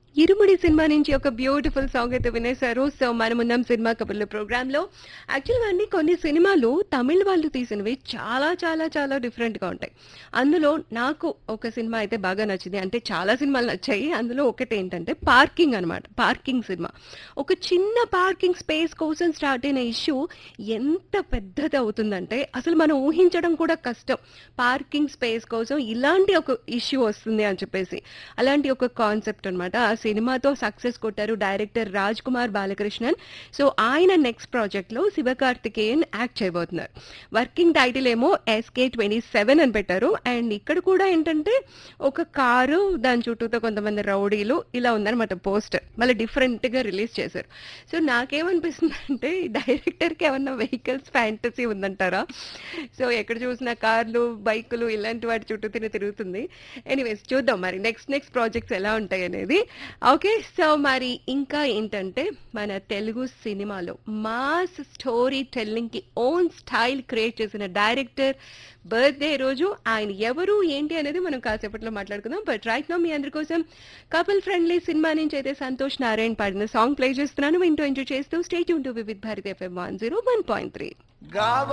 ఇరుముడి cinema నుంచి ఒక beautiful song అయితే వినేశారు సో మనమున్నాం సినిమా కబుర్ల ప్రోగ్రామ్ లో యాక్చువల్గా అండి కొన్ని సినిమాలు తమిళ వాళ్ళు తీసినవి చాలా చాలా చాలా డిఫరెంట్ గా ఉంటాయి అందులో నాకు ఒక సినిమా అయితే బాగా నచ్చింది అంటే చాలా సినిమాలు నచ్చాయి అందులో ఒకటి ఏంటంటే పార్కింగ్ అన్నమాట పార్కింగ్ సినిమా ఒక చిన్న పార్కింగ్ స్పేస్ కోసం స్టార్ట్ అయిన ఇష్యూ ఎంత పెద్దది అవుతుందంటే అసలు మనం ఊహించడం కూడా కష్టం పార్కింగ్ స్పేస్ కోసం ఇలాంటి ఒక ఇష్యూ వస్తుంది అని చెప్పేసి అలాంటి ఒక కాన్సెప్ట్ అన్నమాట ఆ సినిమాతో సక్సెస్ కొట్టారు డైరెక్టర్ రాజ్ కుమార్ బాలకృష్ణన్ సో ఆయన నెక్స్ట్ ప్రాజెక్ట్ లో శివకార్తికేయన్ యాక్ట్ చేయబోతున్నారు వర్కింగ్ టైటిల్ ఏమో ఎస్కే ట్వంటీ సెవెన్ అని పెట్టారు అండ్ ఇక్కడ కూడా ఏంటంటే ఒక కారు దాని చుట్టూతో కొంతమంది రౌడీలు ఇలా ఉందన్నమాట పోస్టర్ మళ్ళీ డిఫరెంట్ గా రిలీజ్ చేశారు సో నాకేమనిపిస్తుంది అంటే డైరెక్టర్ కి ఏమన్నా వెహికల్స్ ఫ్యాంటసీ ఉందంటారా సో ఎక్కడ చూసినా కార్లు బైకులు ఇలాంటి వాటి చుట్టూ తిని తిరుగుతుంది ఎనీవేస్ చూద్దాం మరి నెక్స్ట్ నెక్స్ట్ ప్రాజెక్ట్స్ ఎలా ఉంటాయి అనేది ఓకే సో మరి ఇంకా ఏంటంటే మన తెలుగు సినిమాలో మాస్ స్టోరీ టెల్లింగ్ కి ఓన్ స్టైల్ క్రియేట్ చేసిన డైరెక్టర్ బర్త్డే రోజు ఆయన ఎవరు ఏంటి అనేది మనం కాసేపట్లో మాట్లాడుకుందాం బట్ రైట్ నో మీ అందరి కోసం కపుల్ ఫ్రెండ్లీ సినిమా నుంచి అయితే సంతోష్ నారాయణ పాడిన సాంగ్ ప్లే చేస్తున్నాను వింటూ ఎంజాయ్ చేస్తూ స్టేట్ యూన్ to Vividh Bharati FM one zero one point three